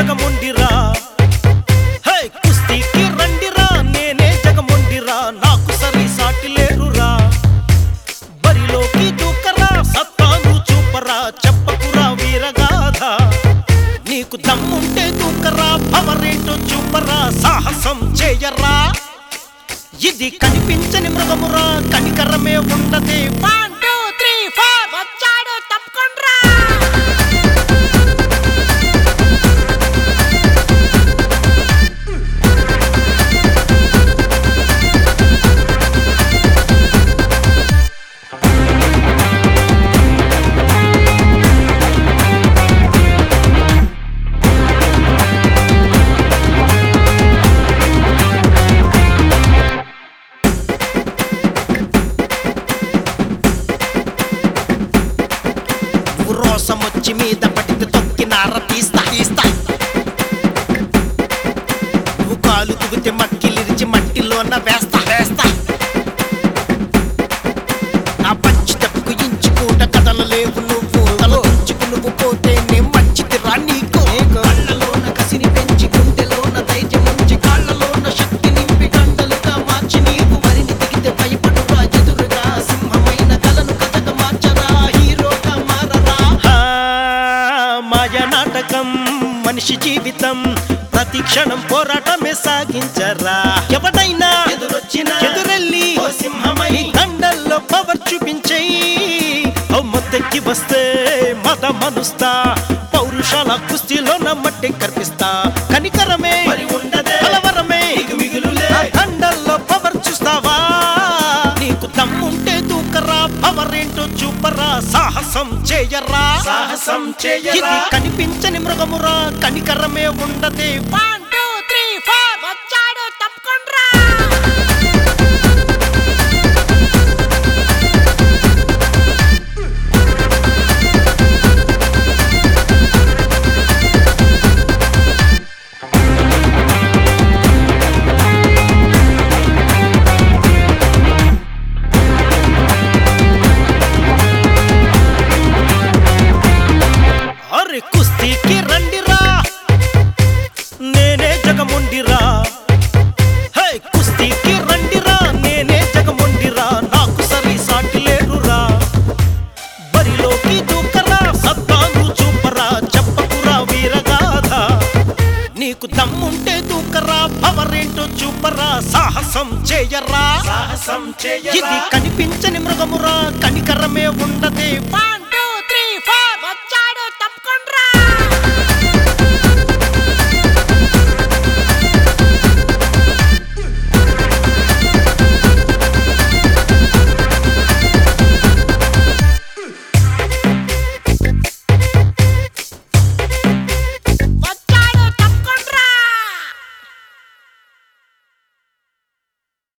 జగముండిరా హే కుస్తీకి రండిరా నేనే జగముండిరా నాకు సరి సాటి లేరురా బరిలోకి దూకరా సత్తాను చూపరా చెప్పకురా వీరగాథ నీకు దమ్ముంటే దూకరా పవరేంటో చూపరా సాహసం చేయరా ఇది కనిపించని మృగమురా కనికరమే ఉండదే వన్ టూ త్రీ ఫోర్ వచ్చాడు తప్పకుండా నువ్వు రోసం వచ్చి మీద పడితే తొక్కినార తీస్తా తీస్తా నువ్వు కాలు తుగితే మక్కిలిరిచి మట్టిలోన వేస్తా వేస్తా నా పచ్చి తప్పుకు ఇంచుకుంట కదలలేవు నువ్వు తలదించుకు నువ్వు పోతే నేను మంచిదిరా నీకు కళ్ళలోన కసిని పెంచి గుండెలోన ధైర్యం ఉంచి కాళ్ళలోన శక్తి నింపి కండలుగా మార్చి నీవు మరిని దిగితే భయపడురా ఎదురుగా సింహమైన కలను కథగా మార్చరా హీరోగా మారరా మాయ నాటకం మనిషి జీవితం ప్రతి క్షణం పోరాటమే సాగించరా ఎవడైనా ఎదురొచ్చిన ఎదురెళ్ళి సింహమై దండల్లో పవర్ చూపించేయి మొత్తెక్కి వస్తే మత మనుస్తా పౌరుషాల కుస్తీలో నమ్మట్టే కనిపిస్తా కనికరమే కలవరమే ఆ దండల్లో పవర్ చూస్తావా నీకు దమ్ముంటే దూకరా పవర్ ఏంటో చూపరా సాహసం చేయరా సాహసం చేయరా. ఇది కనిపించని మృగమురా కనికరమే ఉండదే వన్ టూ త్రీ ఫోర్ వచ్చాడు తప్పకుండా అరే కుస్తీకి రండిరా నేనే జగముండిరా హే కుస్తీకి రండిరా నేనే జగముండిరా నాకు సరి సాటి లేరురా బరిలోకి దూకరా సత్తాను చూపరా చెప్పకురా వీరగాథ నీకు దమ్ముంటే దూకరా పవరేంటో చూపరా సాహసం చేయరా సాహసం చేయరా. ఇది కనిపించని మృగ